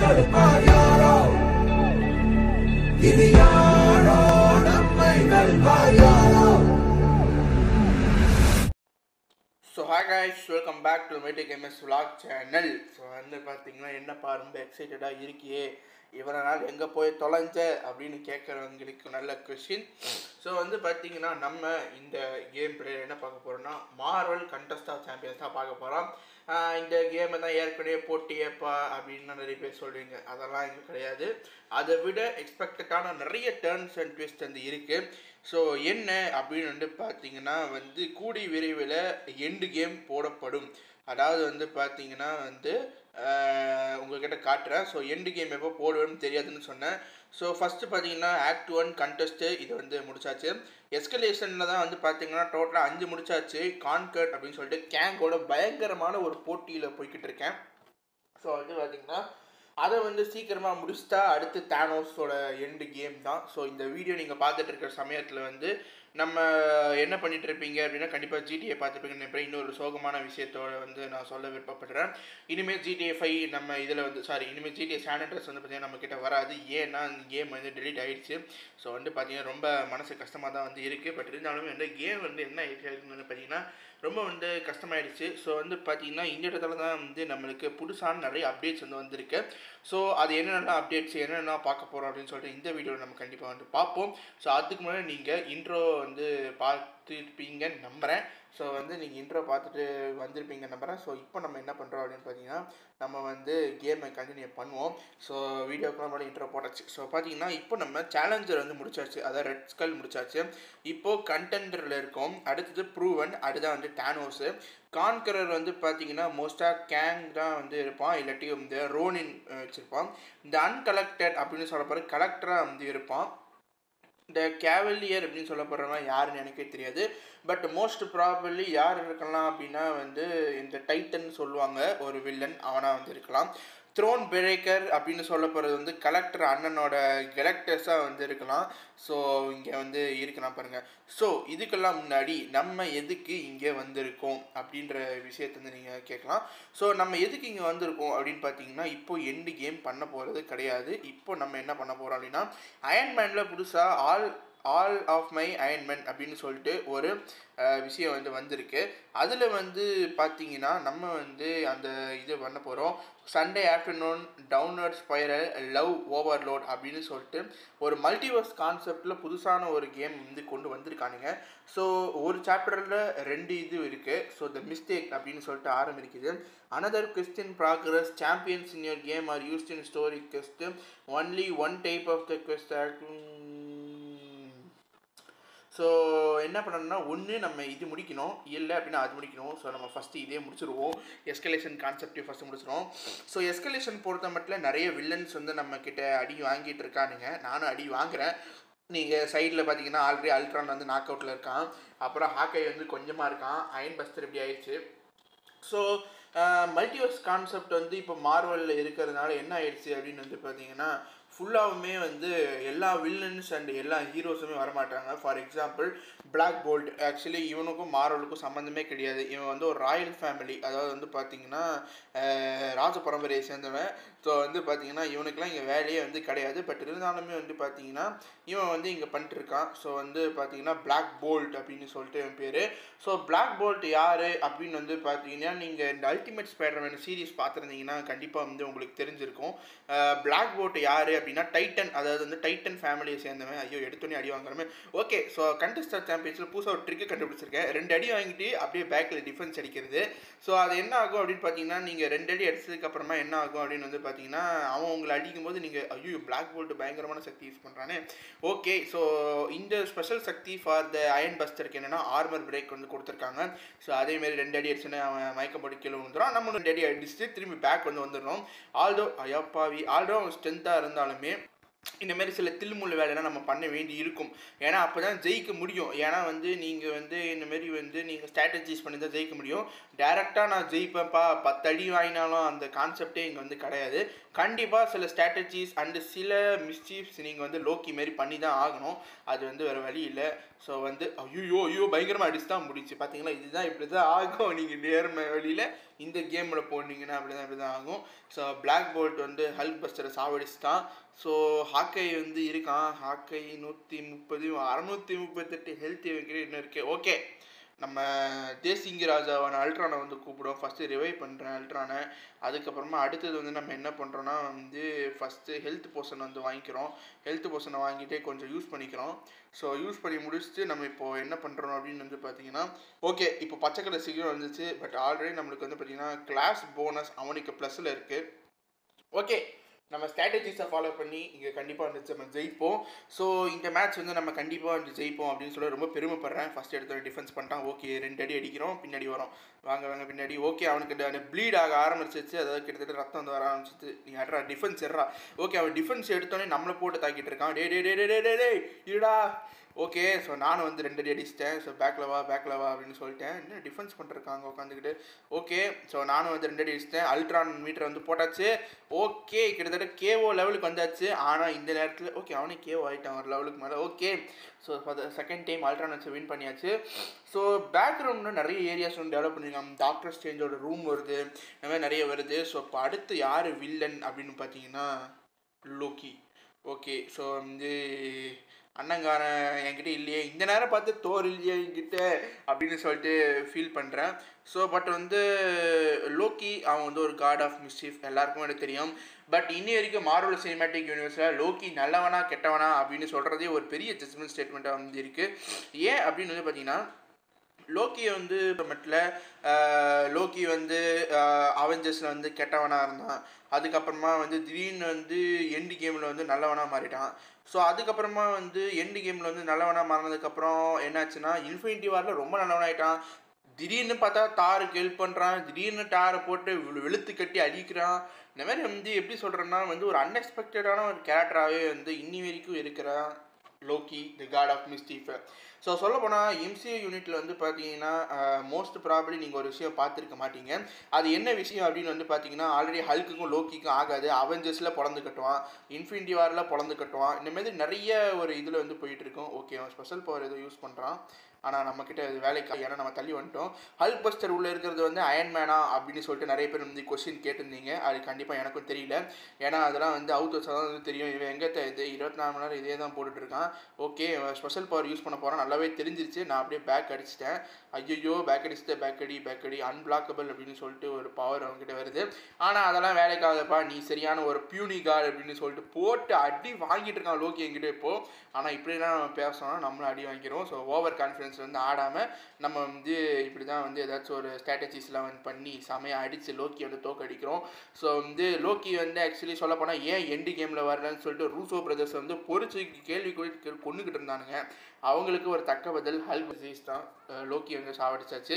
தடுப்பார் யாரோ இது யாரோ நம்மை வெல்வார் யாரோ so hi guys welcome back to மெட்டிக் எம்எஸ் vlog சேனல் ஸோ வந்து பார்த்தீங்கன்னா என்னப்பா ரொம்ப எக்ஸைட்டடாக இருக்கியே இவ்வளோ நாள் எங்கே போய் தொலைஞ்ச அப்படின்னு கேட்குறவங்களுக்கு நல்ல கொஷின் ஸோ வந்து பார்த்தீங்கன்னா நம்ம இந்த கேம் பிளே என்ன பார்க்க போகிறோம்னா மார்வல் கண்டஸ்ட் ஆஃப் சாம்பியன்ஸ் தான் பார்க்க போகிறோம் இந்த கேமை தான் ஏற்கனவே போட்டியேப்பா அப்படின்னு நிறைய பேர் சொல்லுவீங்க அதெல்லாம் இங்கே கிடையாது அதை விட எக்ஸ்பெக்டடான நிறைய டேர்ன்ஸ் அண்ட் ட்விஸ்ட் வந்து இருக்குது ஸோ என்ன அப்படின்னு வந்து பார்த்தீங்கன்னா வந்து கூடி விரைவில் எண்டு கேம் போடப்படும் அதாவது வந்து பார்த்தீங்கன்னா வந்து ஆஹ், உங்ககிட்ட காட்டுறேன் ஸோ எண்டு கேம் எப்போ போடுவேன்னு தெரியாதுன்னு சொன்னேன் ஸோ ஃபஸ்ட்டு பார்த்தீங்கன்னா ஆக்ட் ஒன் கண்டெஸ்ட்டு இது வந்து முடிச்சாச்சு எஸ்கலேஷனில் தான் வந்து பார்த்தீங்கன்னா டோட்டலாக அஞ்சு முடிச்சாச்சு கான்கர்ட் அப்படின்னு சொல்லிட்டு கேங்கோட பயங்கரமான ஒரு போட்டியில் போய்கிட்டு இருக்கேன் ஸோ வந்து பார்த்தீங்கன்னா அதை வந்து சீக்கிரமாக முடிச்சிட்டா அடுத்து தேனோஸோட எண்டு கேம் தான் ஸோ இந்த வீடியோ நீங்கள் பார்த்துட்டு இருக்கிற சமயத்தில் வந்து நம்ம என்ன பண்ணிட்டு இருப்பீங்க அப்படின்னா கண்டிப்பாக ஜிடிஏ பார்த்துருப்பீங்கன்னு நினைப்பேன் இன்னொரு சோகமான விஷயத்தோட வந்து நான் சொல்ல விருப்பப்படுறேன் இனிமேல் ஜிடிஏ ஃபைவ் நம்ம இதில் வந்து சாரி இனிமேல் ஜிடிஏ சானிட்டர்ஸ் வந்து பார்த்தீங்கன்னா நம்ம கிட்ட வராது ஏன்னா கேம் வந்து டெலிட் ஆயிடுச்சு ஸோ வந்து பார்த்தீங்கன்னா ரொம்ப மனசு கஷ்டமாக தான் வந்து இருக்குது பட் இருந்தாலுமே வந்து கேம் வந்து என்ன ஆயிடுச்சு வந்து பார்த்தீங்கன்னா ரொம்ப வந்து கஷ்டமாயிடுச்சு ஸோ வந்து பார்த்தீங்கன்னா இந்த இடத்துல தான் வந்து நம்மளுக்கு புதுசான நிறைய அப்டேட்ஸ் வந்து வந்திருக்கு ஸோ அது என்னென்ன அப்டேட்ஸ் என்னென்ன பார்க்க போகிறோம் அப்படின்னு சொல்லிட்டு இந்த வீடியோவில் நம்ம கண்டிப்பாக வந்து பார்ப்போம் ஸோ அதுக்கு முன்னாடி நீங்கள் இன்ட்ரோ வந்து பார்த்துருப்பீங்கன்னு நம்புகிறேன் ஸோ வந்து நீங்கள் இன்ட்ரோ பார்த்துட்டு வந்திருப்பீங்க நம்புகிறேன் ஸோ இப்போ நம்ம என்ன பண்ணுறோம் அப்படின்னு பார்த்தீங்கன்னா நம்ம வந்து கேமை கண்டினியூ பண்ணுவோம் ஸோ வீடியோக்கெலாம் முன்னாடி இன்ட்ரோ போட்டாச்சு ஸோ பார்த்தீங்கன்னா இப்போ நம்ம சேலஞ்சர் வந்து முடிச்சாச்சு அதாவது ரெட் ஸ்கல் முடிச்சாச்சு இப்போது கண்டென்டரில் இருக்கோம் அடுத்தது ப்ரூவன் அடுத்தது வந்து டேனோஸு கான்கரர் வந்து பார்த்தீங்கன்னா மோஸ்ட்டாக கேங் தான் வந்து இருப்பான் இல்லாட்டி வந்து ரோனின் அஹ், வச்சிருப்பான் இந்த அன்கலெக்டட் அப்படின்னு சொல்லப்படுற கலெக்டராக வந்து இருப்பான் இந்த கேவலியர் அப்படின்னு சொல்லப்படுறவன் யாருன்னு எனக்கே தெரியாது பட் மோஸ்ட் ப்ராபப்ளி யார் இருக்கலாம் அப்படின்னா வந்து இந்த டைட்டன் சொல்லுவாங்க ஒரு வில்லன் அவனாக வந்து இருக்கலாம் த்ரோன் பிரேக்கர் அப்படின்னு சொல்லப்படுறது வந்து கலெக்டர் அண்ணனோட கெலக்டர்ஸாக வந்து இருக்கலாம் ஸோ இங்கே வந்து இருக்கலாம் பாருங்கள் ஸோ இதுக்கெல்லாம் முன்னாடி நம்ம எதுக்கு இங்கே வந்திருக்கோம் அப்படின்ற விஷயத்தை வந்து நீங்கள் கேட்கலாம் ஸோ நம்ம எதுக்கு இங்கே வந்திருக்கோம் அப்படின்னு பார்த்தீங்கன்னா இப்போ எண்டு கேம் பண்ண போகிறது கிடையாது இப்போ நம்ம என்ன பண்ண போகிறோம் அப்படின்னா அயன்மேனில் புதுசாக all all of my Iron Man அப்படின்னு சொல்லிட்டு ஒரு அஹ், விஷயம் வந்து வந்திருக்கு அதில் வந்து பார்த்தீங்கன்னா நம்ம வந்து அந்த இது பண்ண போகிறோம் Sunday afternoon downward spiral love overload அப்படின்னு சொல்லிட்டு ஒரு மல்டிவர்ஸ் கான்செப்டில் புதுசான ஒரு கேம் வந்து கொண்டு வந்திருக்கானுங்க ஸோ ஒரு சாப்டரில் ரெண்டு இது இருக்குது ஸோ த மிஸ்டேக் அப்படின்னு சொல்லிட்டு ஆரம்பிக்குது another question progress champions in your game are used in story quest only one type of the quest so என்ன பண்ணணும்னா ஒன்று நம்ம இது முடிக்கணும் இல்லை அப்படின்னா அது முடிக்கணும் ஸோ நம்ம ஃபஸ்ட்டு இதே முடிச்சிருவோம் எஸ்கலேஷன் கான்செப்டையும் ஃபஸ்ட்டு முடிச்சிருவோம் ஸோ எஸ்கலேஷன் பொறுத்த மட்டும் நிறைய வில்லன்ஸ் வந்து நம்ம கிட்ட அடி வாங்கிட்டு இருக்கானுங்க நானும் அடி வாங்குறேன் நீங்கள் சைடில் பார்த்தீங்கன்னா ஆல்ரெடி அல்ட்ரான் வந்து நாக் அவுட்டில் இருக்கான் அப்புறம் ஹாக்கை வந்து கொஞ்சமாக இருக்கான் அயன் பஸ்டர் இப்படி ஆயிடுச்சு ஸோ மல்டிவர்ஸ் கான்செப்ட் வந்து இப்போ மார்வலில் இருக்கிறதுனால என்ன ஆயிடுச்சு அப்படின்னு வந்து பார்த்தீங்கன்னா ஃபுல்லாகவுமே வந்து எல்லா வில்லன்ஸ் அண்ட் எல்லா ஹீரோஸுமே வரமாட்டாங்க for example Black Bolt actually இவனுக்கும் மார்வலுக்கும் சம்மந்தமே கிடையாது இவன் வந்து ஒரு ராயல் ஃபேமிலி அதாவது வந்து பார்த்தீங்கன்னா அஹ், ராஜ பரம்பரையை சேர்ந்தவன் ஸோ வந்து பார்த்தீங்கன்னா இவனுக்குலாம் இங்கே வேலையே வந்து கிடையாது பட் இருந்தாலுமே வந்து பார்த்தீங்கன்னா இவன் வந்து இங்கே பண்ணிட்டுருக்கான் ஸோ வந்து பார்த்தீங்கன்னா பிளாக் போல்ட் அப்படின்னு சொல்லிட்டு இவன் பேர் ஸோ பிளாக் போல்ட் யார் அப்படின்னு வந்து பார்த்தீங்கன்னா நீங்கள் இந்த அல்டிமேட் ஸ்பைடர்மேன் சீரிஸ் பார்த்துருந்தீங்கன்னா கண்டிப்பாக வந்து உங்களுக்கு தெரிஞ்சிருக்கும் பிளாக் போல்ட் யார் அப்படின்னா டைட்டன் அதாவது வந்து டைட்டன் ஃபேமிலியை சேர்ந்தவன் ஐயோ எடுத்தோன்னே அடி வாங்குறமே ஓகே ஸோ கண்டஸ்டர் சாம்பியன்ஸில் புதுசாக ஒரு ட்ரிக்கு கண்டுபிடிச்சிருக்கேன் ரெண்டு அடி வாங்கிட்டு அப்படியே பேக்கில் டிஃபென்ஸ் அடிக்கிறது ஸோ அது என்ன ஆகும் அப்படின்னு பார்த்தீங்கன்னா நீங்கள் ரெண்டு அடி அடிச்சதுக்கு அப்புறமா என்ன ஆகும் அப்படின்னு வந்து பார்த்தீங்கன்னா அவன் உங்களை அடிக்கும் போது நீங்கள் ஐயோ பிளாக் போல்ட் பயங்கரமான சக்தி யூஸ் பண்ணுறானே ஓகே ஸோ இந்த ஸ்பெஷல் சக்தி ஃபார் த அயன் பஸ்டருக்கு என்னன்னா ஆர்மர் பிரேக் வந்து கொடுத்துருக்காங்க ஸோ அதேமாரி ரெண்டு அடி அடிச்சுன்னு அவன் மயக்கம் போட்டு கீழே வந்துடும் நம்ம ரெண்டு அடி அடிச்சுட்டு திரும்பி பேக் வந்து வந்துடுறோம் ஆல்டோ ஐயப்பாவி ஆல்டோ ஸ்ட்ரென்த்தாக இருந்தாலுமே இந்த மாதிரி சில தில்முள்ள வேலையெல்லாம் நம்ம பண்ண வேண்டி இருக்கும் ஏன்னா அப்போ தான் ஜெயிக்க முடியும் ஏன்னா வந்து நீங்கள் வந்து இந்த மாதிரி வந்து நீங்கள் ஸ்ட்ராட்டஜிஸ் பண்ணி தான் ஜெயிக்க முடியும் டேரெக்டாக நான் ஜெயிப்பேன்ப்பா பத்து அடி வாங்கினாலும் அந்த கான்செப்டே இங்கே வந்து கிடையாது கண்டிப்பாக சில ஸ்ட்ராட்டஜிஸ் அண்டு சில மிஸ்சீஃப்ஸ் நீங்கள் வந்து லோக்கி மாரி பண்ணி தான் ஆகணும் அது வந்து வேறு வழி இல்லை ஸோ வந்து ஐயோ ஐயோ பயங்கரமாக அடிச்சு தான் முடிச்சு பார்த்தீங்களா இதுதான் இப்படி தான் ஆகும் நீங்கள் நேர்மை வழியில் இந்த கேமில் போனீங்கன்னா அப்படி தான் அப்படி தான் ஆகும் ஸோ பிளாக் போல்ட் வந்து ஹல்க் பஸ்டரை சாவடிச்சிட்டான் ஸோ ஹாக்கை வந்து இருக்கான் ஹாக்கை நூற்றி முப்பது அறநூற்றி முப்பத்தெட்டு ஹெல்த் வைக்கிற இன்னும் இருக்கு ஓகே நம்ம தேசிங்கி ராஜாவான அல்ட்ரானை வந்து கூப்பிடுவோம் ஃபஸ்ட்டு ரிவைவ் பண்ணுறேன் அல்ட்ரானை அதுக்கப்புறமா அடுத்தது வந்து நம்ம என்ன பண்ணுறோன்னா வந்து ஃபஸ்ட்டு ஹெல்த் போர்ஷன் வந்து வாங்கிக்கிறோம் ஹெல்த் போர்ஷனை வாங்கிட்டே கொஞ்சம் யூஸ் பண்ணிக்கிறோம் ஸோ யூஸ் பண்ணி முடிச்சுட்டு நம்ம இப்போது என்ன பண்ணுறோம் அப்படின்னு வந்து பார்த்தீங்கன்னா ஓகே இப்போ பச்சை கலர் சீக்கிரம் வந்துச்சு பட் ஆல்ரெடி நம்மளுக்கு வந்து பார்த்தீங்கன்னா கிளாஸ் போனஸ் அவனுக்கு ப்ளஸில் இருக்குது ஓகே நம்ம ஸ்ட்ராட்டஜிஸை ஃபாலோ பண்ணி இங்கே கண்டிப்பாக வந்து நம்ம ஜெயிப்போம் ஸோ இந்த மேட்ச் வந்து நம்ம கண்டிப்பாக வந்து ஜெயிப்போம் அப்படின்னு சொல்லி ரொம்ப பெருமைப்படுறேன் ஃபஸ்ட் எடுத்து டிஃபென்ஸ் பண்ணிட்டான் ஓகே ரெண்டு அடி அடிக்கிறோம் பின்னாடி வரோம் வாங்க வாங்க பின்னாடி ஓகே அவனுக்கு ப்ளீட் ஆக ஆரம்பிச்சிச்சு அதாவது கிட்டத்தட்ட ரத்தம் வந்து வர ஆரம்பிச்சிச்சு நீ அட்ரா டிஃபென்ஸ் எடுறா ஓகே அவன் டிஃபென்ஸ் எடுத்தோடனே நம்மளை போட்டு தாக்கிட்டு இருக்கான் டே டே டே டே டே டே டே இருடா ஓகே ஸோ நானும் வந்து ரெண்டு அடி அடிச்சிட்டேன் ஸோ பேக்கில் வா பேக்கில் வா அப்படின்னு சொல்லிட்டேன் என்ன டிஃபென்ஸ் பண்ணிருக்காங்க உட்காந்துக்கிட்டு ஓகே ஸோ நானும் வந்து ரெண்டு அடி அடிச்சிட்டேன் அல்ட்ரான் மீட்டர் வந்து போட்டாச்சு ஓகே கிட்டத்தட்ட கேஓ லெவலுக்கு வந்தாச்சு ஆனால் இந்த நேரத்தில் ஓகே அவனே கேஓ ஆகிட்டான் ஒரு லெவலுக்கு மேலே okay so for the second time Ultron வச்சு வின் பண்ணியாச்சு ஸோ பேக்ரவுண்டில் நிறைய ஏரியாஸ் வந்து டெவலப் பண்ணியிருக்காங்க டாக்டர் ஸ்டேஞ்சோட ரூம் வருது இந்த மாதிரி நிறைய வருது ஸோ இப்போ அடுத்து யார் வில்லன் அப்படின்னு பார்த்தீங்கன்னா லோக்கி ஓகே ஸோ வந்து அண்ணங்காரன் என்கிட்ட இல்லையே இந்த நேரம் பார்த்து தோர் இல்லையே என்கிட்ட அப்படின்னு சொல்லிட்டு ஃபீல் பண்ணுறேன் ஸோ பட் வந்து லோக்கி அவன் வந்து ஒரு காட் ஆஃப் மிஸ்டீஃப் எல்லாருக்கும் எனக்கு தெரியும் பட் இன்னி வரைக்கும் மார்வல் சினிமேட்டிக் யூனிவர்ஸில் லோக்கி நல்லவனா கெட்டவனா அப்படின்னு சொல்கிறதே ஒரு பெரிய ஜட்மெண்ட் ஸ்டேட்மெண்ட்டாக வந்து இருக்குது ஏன் அப்படின்னு வந்து பார்த்தீங்கன்னா லோக்கியை வந்து மட்டில் லோக்கி வந்து அவெஞ்சர்ஸில் வந்து கெட்டவனாக இருந்தான் அதுக்கப்புறமா வந்து திடீர்னு வந்து எண்டு கேமில் வந்து நல்லவனாக மாறிட்டான் ஸோ அதுக்கப்புறமா வந்து எண்டு கேமில் வந்து நல்லவனாக மாறினதுக்கப்புறம் என்னாச்சுன்னா இன்ஃபினிட்டி வாரில் ரொம்ப நல்லவனாயிட்டான் திடீர்னு பார்த்தா தாருக்கு ஹெல்ப் பண்ணுறான் திடீர்னு டாரை போட்டு வெளு- வெளுத்து கட்டி அடிக்கிறான் இந்த மாதிரி வந்து எப்படி சொல்கிறேன்னா வந்து ஒரு அன்எக்ஸ்பெக்டடான ஒரு கேரக்டராகவே வந்து இன்னி வரைக்கும் இருக்கிறான் Loki the god of mischief so சொல்ல போனால் எம்சிஏ யூனிட்டில் வந்து பார்த்தீங்கன்னா மோஸ்ட் ப்ராபப்ளி நீங்கள் ஒரு விஷயம் பார்த்துருக்க மாட்டீங்க அது என்ன விஷயம் அப்படின்னு வந்து பார்த்தீங்கன்னா ஆல்ரெடி ஹல்க்குக்கும் லோக்கிக்கும் ஆகாது அவெஞ்சர்ஸில் பிறந்து கட்டுவான் இன்ஃபினிட்டி வாரில் பிறந்து கட்டுவான் இந்த மாதிரி நிறைய ஒரு இதில் வந்து போயிட்டு இருக்கும் ஓகே அவன் ஸ்பெஷல் பவர் ஏதோ யூஸ் பண்ணுறான் ஆனால் நம்மக்கிட்ட அது வேலைக்கு ஏன்னா நம்ம தள்ளி வந்துட்டோம் ஹல்க் பஸ்டர் உள்ளே இருக்கிறது வந்து அயன்மேனா அப்படின்னு சொல்லிட்டு நிறைய பேர் வந்து கொஸ்டின் கேட்டிருந்தீங்க அது கண்டிப்பாக எனக்கும் தெரியல ஏன்னா அதெல்லாம் வந்து அவுட் வச்சா தான் வந்து தெரியும் இவன் எங்கே இது இருபத்தி நாலு மணி நேரம் இதே தான் போட்டுட்டு இருக்கான் ஓகே ஸ்பெஷல் பவர் யூஸ் பண்ண போகிறான் நல்லாவே தெரிஞ்சிருச்சு நான் அப்படியே பேக் அடிச்சிட்டேன் ஐயோ பேக் அடிச்சிட்டேன் பேக் அடி பேக் அடி அன்பிளாக்கபிள் அப்படின்னு சொல்லிட்டு ஒரு பவர் அவங்ககிட்ட வருது ஆனால் அதெல்லாம் வேலைக்காகப்பா நீ சரியான ஒரு பியூனி கார்டு அப்படின்னு சொல்லிட்டு போட்டு அடி வாங்கிட்டு இருக்கான் லோக்கி என்கிட்ட இப்போ ஆனால் இப்படிலாம் நம்ம பேசணும்னா நம்மளும் அடி வாங்கிக்கிறோம் ஸோ ஓவர் கான்ஃபிடன்ஸ் வந்து ஆடாமல் நம்ம வந்து இப்படி தான் வந்து ஏதாச்சும் ஒரு ஸ்ட்ராட்டஜிஸ்லாம் வந்து பண்ணி செமையாக அடித்து லோக்கி வந்து தோக்கடிக்கிறோம் ஸோ வந்து லோக்கி வந்து ஆக்சுவலி சொல்ல போனால் ஏன் எண்டு கேமில் வரலன்னு சொல்லிட்டு ரூசோ பிரதர்ஸ் வந்து பொறிச்சு கேள்வி கொ- கொன்னுக்கிட்டு இருந்தானுங்க அவங்களுக்கு ஒரு தக்க பதில் ஹல்க் டிசீஸ் தான் அஹ் லோக்கி வந்து சாவடிச்சாச்சு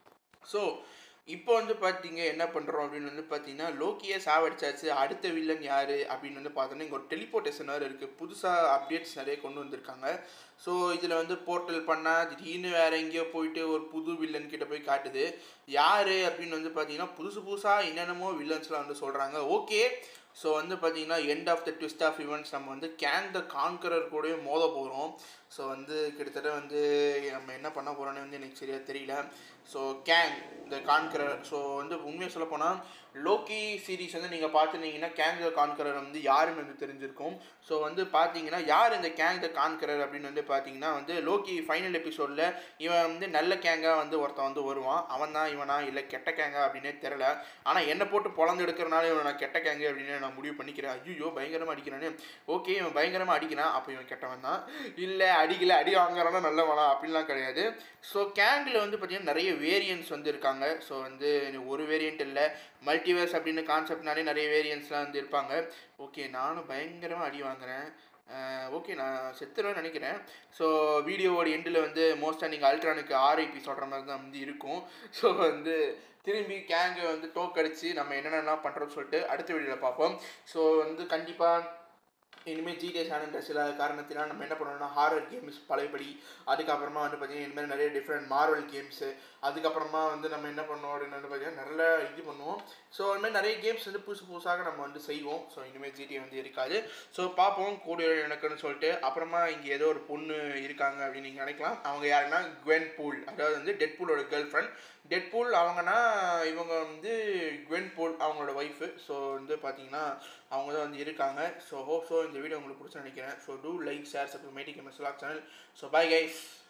ஸோ இப்போ வந்து பார்த்தீங்க என்ன பண்ணுறோம் அப்படின்னு வந்து பார்த்தீங்கன்னா லோக்கியை சாவடிச்சாச்சு அடுத்த வில்லன் யார் அப்படின்னு வந்து பார்த்தோன்னா இங்கே ஒரு டெலிபோர்டேஷன் வேறு இருக்குது புதுசாக அப்டேட்ஸ் நிறைய கொண்டு வந்திருக்காங்க ஸோ இதில் வந்து போர்ட்டல் பண்ணால் திடீர்னு வேறு எங்கேயோ போயிட்டு ஒரு புது வில்லன் கிட்ட போய் காட்டுது யார் அப்படின்னு வந்து பார்த்தீங்கன்னா புதுசு புதுசாக என்னென்னமோ வில்லன்ஸ்லாம் வந்து சொல்கிறாங்க ஓகே ஸோ வந்து பார்த்தீங்கன்னா end of the twist of events நம்ம வந்து கேங் த கான்கரர் கூடவே மோத போகிறோம் ஸோ வந்து கிட்டத்தட்ட வந்து நம்ம என்ன பண்ண போகிறோன்னு வந்து எனக்கு சரியாக தெரியல so Kang the Conqueror so வந்து உண்மையை சொல்ல போனால் லோக்கி சீரிஸ் வந்து நீங்கள் பார்த்துருந்தீங்கன்னா கேங் த கான்கரர் வந்து யாருன்னு வந்து தெரிஞ்சிருக்கும் ஸோ வந்து பார்த்தீங்கன்னா யார் இந்த கேங் த கான்கரர் அப்படின்னு வந்து பார்த்தீங்கன்னா வந்து லோக்கி ஃபைனல் எபிசோடில் இவன் வந்து நல்ல கேங்காக வந்து ஒருத்தன் வந்து வருவான் அவன் தான் இவனா இல்லை கெட்ட கேங்கா அப்படின்னே தெரில ஆனால் என்னை போட்டு பொழந்து எடுக்கிறனால இவன் நான் கெட்ட கேங்கு அப்படின்னு நான் முடிவு பண்ணிக்கிறேன் ஐயோ பயங்கரமாக அடிக்கிறானே ஓகே இவன் பயங்கரமாக அடிக்கிறான் அப்போ இவன் கெட்டவன் தான் இல்லை அடிக்கல அடி வாங்குறானா நல்லவனா அப்படின்லாம் கிடையாது ஸோ கேங்கில் வந்து பார்த்தீங்கன்னா நிறைய வேரியன்ஸ் வந்து இருக்காங்க ஸோ வந்து ஒரு வேரியன்ட் இல்லை மல்டிவர்ஸ் அப்படின்னு கான்செப்ட்னாலே நிறைய வேரியன்ஸ்லாம் வந்து இருப்பாங்க ஓகே நானும் பயங்கரமாக அடி வாங்குறேன் ஓகே நான் செத்துருவேன்னு நினைக்கிறேன் ஸோ வீடியோவோட எண்டில் வந்து மோஸ்ட்டாக நீங்கள் அல்ட்ரானுக்கு ஆர்ஐபி சொல்கிற மாதிரி தான் வந்து இருக்கும் ஸோ வந்து திரும்பி கேங்கை வந்து டோக்கடிச்சு நம்ம என்னென்னலாம் பண்ணுறோம்னு சொல்லிட்டு அடுத்த வீடியோவில் பார்ப்போம் ஸோ வந்து கண்டிப்பாக இனிமேல் ஜிடிஏ சேனல்ன்ற சில காரணத்தினால் நம்ம என்ன பண்ணணும்னா ஹாரர் கேம்ஸ் பழையபடி அதுக்கப்புறமா வந்து பார்த்தீங்கன்னா இனிமேல் நிறைய டிஃப்ரெண்ட் மார்வல் கேம்ஸு அதுக்கப்புறமா வந்து நம்ம என்ன பண்ணோம் அப்படின்னு வந்து பார்த்தீங்கன்னா நிறைய இது பண்ணுவோம் ஸோ இனிமேல் நிறைய கேம்ஸ் வந்து புதுசு புதுசாக நம்ம வந்து செய்வோம் ஸோ இனிமேல் ஜிடிஏ வந்து இருக்காது ஸோ பார்ப்போம் கூடிய எனக்குன்னு சொல்லிட்டு அப்புறமா இங்கே ஏதோ ஒரு பொண்ணு இருக்காங்க அப்படின்னு நீங்கள் நினைக்கலாம் அவங்க யாருன்னா குவென் பூல் அதாவது வந்து டெட் பூலோட கேர்ள் ஃப்ரெண்ட் டெட்பூல் அவங்கன்னா இவங்க வந்து குவென் பூல் அவங்களோட ஒய்ஃபு ஸோ வந்து பார்த்தீங்கன்னா அவங்க தான் வந்து இருக்காங்க ஸோ ஹோப் ஸோ இந்த வீடியோ உங்களுக்கு பிடிச்சி நினைக்கிறேன் so do like share subscribe மேட்டிக் MS channel so bye guys